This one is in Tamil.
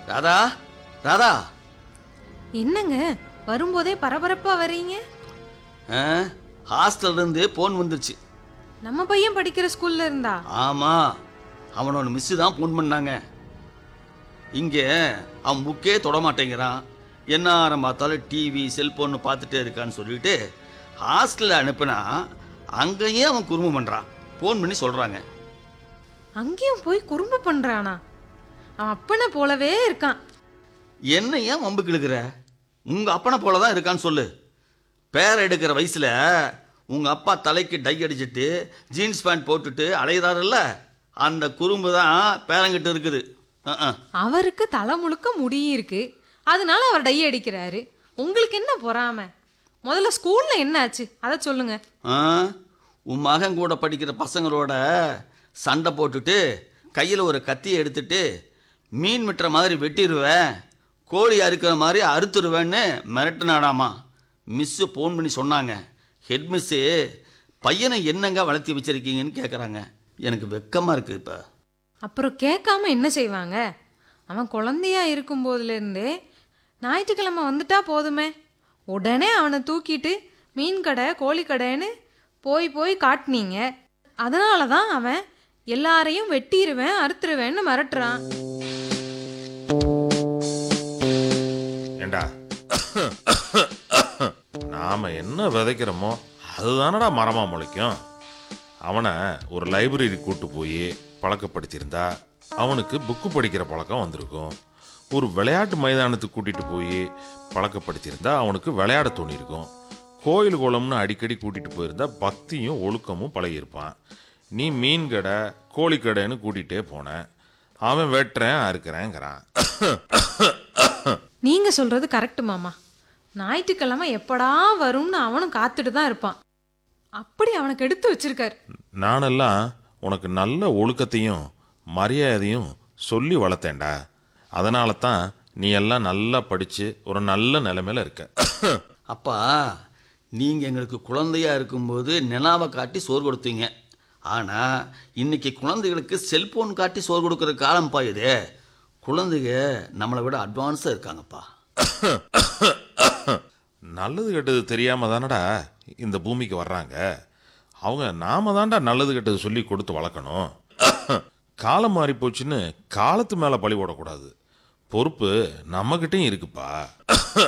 ராதா ராதா என்னங்க வரும்போதே பரபரப்பா வர்றீங்க ஆ, ஹாஸ்டல்ல இருந்து போன் வந்துருச்சு நம்ம பையன் படிக்கிற ஸ்கூல்ல இருந்தா ஆமா அவனோட மிஸ்ஸு தான் ஃபோன் பண்ணாங்க இங்கே அவன் புக்கே தொட மாட்டேங்கிறான் என்ன ஆரம் பார்த்தாலும் டிவி செல்போன்னு பார்த்துட்டே இருக்கான்னு சொல்லிட்டு ஹாஸ்டலில் அனுப்புனா அங்கேயே அவன் குறும்பு பண்ணுறான் ஃபோன் பண்ணி சொல்கிறாங்க அங்கேயும் போய் குறும்பு பண்றானா அவன் அப்பனை போலவே இருக்கான் என்ன ஏன் வம்புக்கு இழுக்கிற உங்கள் அப்பனை போல தான் இருக்கான்னு சொல்லு பேர் எடுக்கிற வயசில் உங்கள் அப்பா தலைக்கு டை அடிச்சிட்டு ஜீன்ஸ் பேண்ட் போட்டுட்டு அலையிறாருல்ல அந்த குறும்பு தான் பேரங்கிட்ட இருக்குது அஹ், அஹ். அவருக்கு தலை முழுக்க முடி இருக்கு அதனால அவர் டை அடிக்கிறாரு உங்களுக்கு என்ன பொறாம முதல்ல ஸ்கூல்ல என்ன ஆச்சு அதை சொல்லுங்க ஆ உன் மகன் கூட படிக்கிற பசங்களோட சண்டை போட்டுட்டு கையில் ஒரு கத்தியை எடுத்துட்டு மீன் வெட்டுற மாதிரி வெட்டிடுவேன் கோழி அறுக்கிற மாதிரி அறுத்துருவேன்னு மிரட்டினாடாமா மிஸ்ஸு ஃபோன் பண்ணி சொன்னாங்க ஹெட் மிஸ்ஸு பையனை என்னங்க வளர்த்தி வச்சிருக்கீங்கன்னு கேட்குறாங்க எனக்கு வெக்கமாக இருக்குது இப்போ அப்புறம் கேட்காம என்ன செய்வாங்க அவன் குழந்தையா இருக்கும் போதுலேருந்தே ஞாயிற்றுக்கிழமை வந்துட்டா போதுமே உடனே அவனை தூக்கிட்டு மீன் கடை கோழி கடைன்னு போய் போய் காட்டினீங்க அதனால தான் அவன் எல்லாரையும் வெட்டிடுவேன் அறுத்துருவேன்னு மிரட்டுறான் ஏண்டா நாம என்ன விதைக்கிறோமோ அதுதானடா மரமா முளைக்கும் அவனை ஒரு லைப்ரரி கூட்டு போய் பழக்கப்படுத்தியிருந்தா அவனுக்கு புக்கு படிக்கிற பழக்கம் வந்திருக்கும் ஒரு விளையாட்டு மைதானத்துக்கு கூட்டிட்டு போய் பழக்கப்படுத்தியிருந்தா அவனுக்கு விளையாட தோணியிருக்கும் கோயில் குளம்னு அடிக்கடி கூட்டிட்டு போயிருந்தா பக்தியும் ஒழுக்கமும் பழகியிருப்பான் நீ மீன் கடை கோழி கடைன்னு கூட்டிகிட்டே போன அவன் வெட்டுறேன் அறுக்கிறேங்கிறான் நீங்க சொல்றது கரெக்ட் மாமா ஞாயிற்றுக்கிழமை எப்படா வரும்னு அவனும் காத்துட்டு தான் இருப்பான் அப்படி அவனுக்கு எடுத்து வச்சிருக்காரு நானெல்லாம் உனக்கு நல்ல ஒழுக்கத்தையும் மரியாதையும் சொல்லி வளர்த்தேன்டா அதனால தான் நீ எல்லாம் நல்லா படிச்சு ஒரு நல்ல நிலைமையில இருக்க அப்பா நீங்கள் எங்களுக்கு குழந்தையா இருக்கும்போது நிலாவை காட்டி சோறு கொடுத்தீங்க ஆனால் இன்னைக்கு குழந்தைகளுக்கு செல்போன் காட்டி சோறு கொடுக்குற காலம்ப்பா இது குழந்தைங்க நம்மளை விட அட்வான்ஸாக இருக்காங்கப்பா நல்லது கெட்டது தெரியாம தானடா இந்த பூமிக்கு வர்றாங்க அவங்க நாம தான்டா நல்லது கெட்டது சொல்லி கொடுத்து வளர்க்கணும் காலம் மாறி போச்சுன்னு காலத்து மேல பழி போடக்கூடாது பொறுப்பு நம்மகிட்டயும் இருக்குப்பா